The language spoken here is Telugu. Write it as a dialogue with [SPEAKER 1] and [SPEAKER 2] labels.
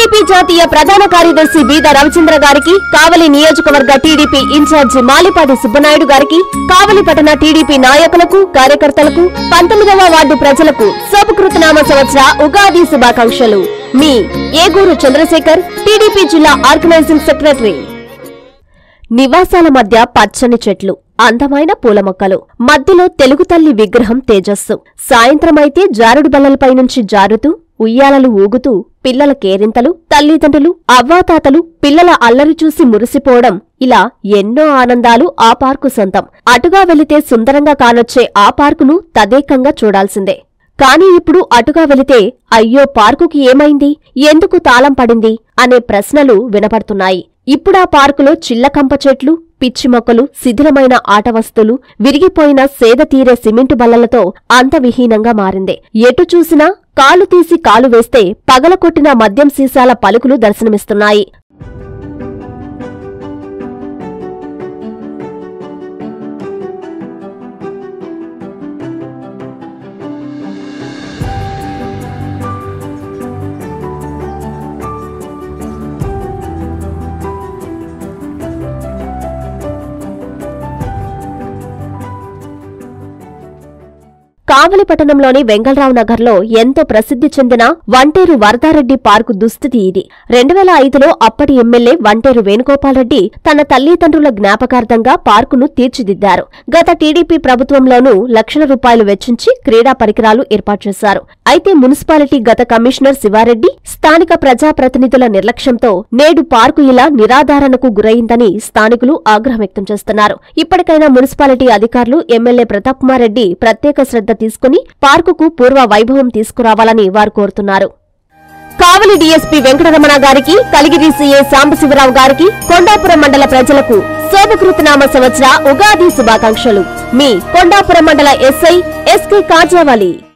[SPEAKER 1] టీడీపీ జాతీయ ప్రధాన కార్యదర్శి బీద రవిచంద్ర గారికి కావలి నియోజకవర్గ టీడీపీ ఇన్ఛార్జి మాలిపాటి సుబ్బనాయుడు గారికి కావలి పట్టణ టీడీపీ నాయకులకు కార్యకర్తలకు పంతొమ్మిదవ వార్డు ప్రజలకు శోభకృతనామ సంవత్సర ఉగాది శుభాకాంక్షలు మీ ఏగూరు చంద్రశేఖర్ టీడీపీ జిల్లా ఆర్గనైజింగ్ సెక్రటరీ నివాసాల మధ్య పచ్చని చెట్లు అందమైన పూల మొక్కలు మధ్యలో తెలుగు తల్లి విగ్రహం తేజస్సు సాయంత్రమైతే జారుడు బల్లలపై నుంచి జారుతూ ఉయ్యాలలు ఊగుతూ పిల్లల కేరింతలు తల్లిదండ్రులు అవ్వాతాతలు పిల్లల అల్లరి చూసి మురిసిపోవడం ఇలా ఎన్నో ఆనందాలు ఆ పార్కు సొంతం అటుగా వెళితే సుందరంగా కానొచ్చే ఆ పార్కును తదేకంగా చూడాల్సిందే కానీ ఇప్పుడు అటుగా వెళితే అయ్యో పార్కుకి ఏమైంది ఎందుకు తాళం పడింది అనే ప్రశ్నలు వినపడుతున్నాయి ఇప్పుడా పార్కులో చిల్లకంప చెట్లు పిచ్చి మొక్కలు శిథిలమైన ఆట వస్తువులు విరిగిపోయిన సేద తీరే సిమెంటు బల్లలతో అంతవిహీనంగా మారింది ఎటు చూసినా కాలు తీసి కాలు వేస్తే పగలకొట్టిన మద్యం సీసాల పలుకులు దర్శనమిస్తున్నాయి కావలి పట్టణంలోని వెంగళరావు నగర్లో ఎంతో ప్రసిద్ధి చెందిన వంటేరు వరదారెడ్డి పార్కు దుస్థితి ఇది రెండు వేల ఐదులో అప్పటి ఎమ్మెల్యే వంటేరు వేణుగోపాల్రెడ్డి తన తల్లిదండ్రుల జ్ఞాపకార్థంగా పార్కును తీర్చిదిద్దారు గత టీడీపీ ప్రభుత్వంలోనూ లక్షల రూపాయలు వెచ్చించి క్రీడా పరికరాలు ఏర్పాటు చేశారు అయితే మున్సిపాలిటీ గత కమిషనర్ శివారెడ్డి స్థానిక ప్రజాప్రతినిధుల నిర్లక్ష్యంతో నేడు పార్కు ఇలా నిరాధారణకు గురైందని స్థానికులు ఆగ్రహం వ్యక్తం చేస్తున్నారు ఇప్పటికైనా మున్సిపాలిటీ అధికారులు ఎమ్మెల్యే ప్రతాప్ కుమార్ రెడ్డి ప్రత్యేక శ్రద్ధ తీసుకుని పార్కుకు పూర్వ వైభవం తీసుకురావాలని వారు కోరుతున్నారు కావలి డీఎస్పీ వెంకటరమణ గారికి కలిగిరి సీఏ సాంబశివరావు గారికి కొండాపురం మండల ప్రజలకు శోభకృతనామ సంవత్సర ఉగాది శుభాకాంక్షలు మీ కొండాపురం మండల ఎస్ఐ ఎస్కే కాజావాలి